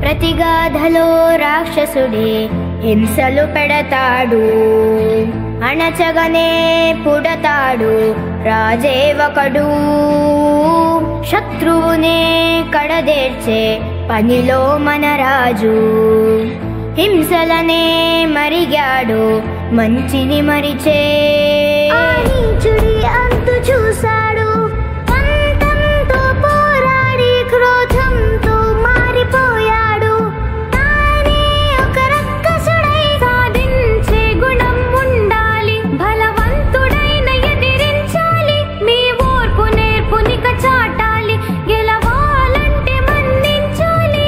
ప్రతిగాధలో రాక్షసుడే హింసలు పెడతాడు అణచగనే పుడతాడు రాజే ఒకడు శత్రువునే కడదేర్చే పనిలో మన రాజు హింసలనే మరిగాడు మంచిని మరిచే ఆ నీచుడి అంతు చూశాడు పంతంతో పోరాడి క్రోధంతో మారిపోయాడు తానే ఒక రక్కసుడై సాధించే గుణం ఉండాలి బలవంతుడైన ఎదిరించాలి మీ ఓర్పు నేర్పునిక చాటాలి గెలవాలంటే మన్నించాలి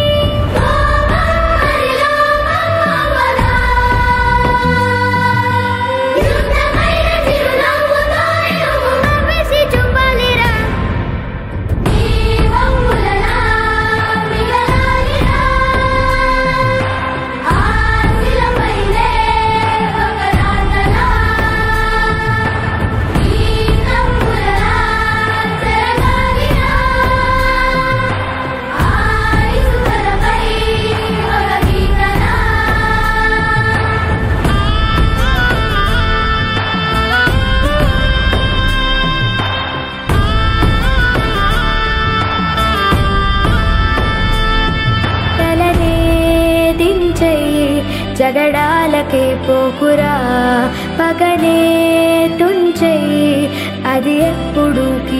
నవ్వేసి చూపాలిరా తలనే దించెయ్యి జగడాలకే పోకురా పగనే తుంచెయ్యి అది ఎప్పుడు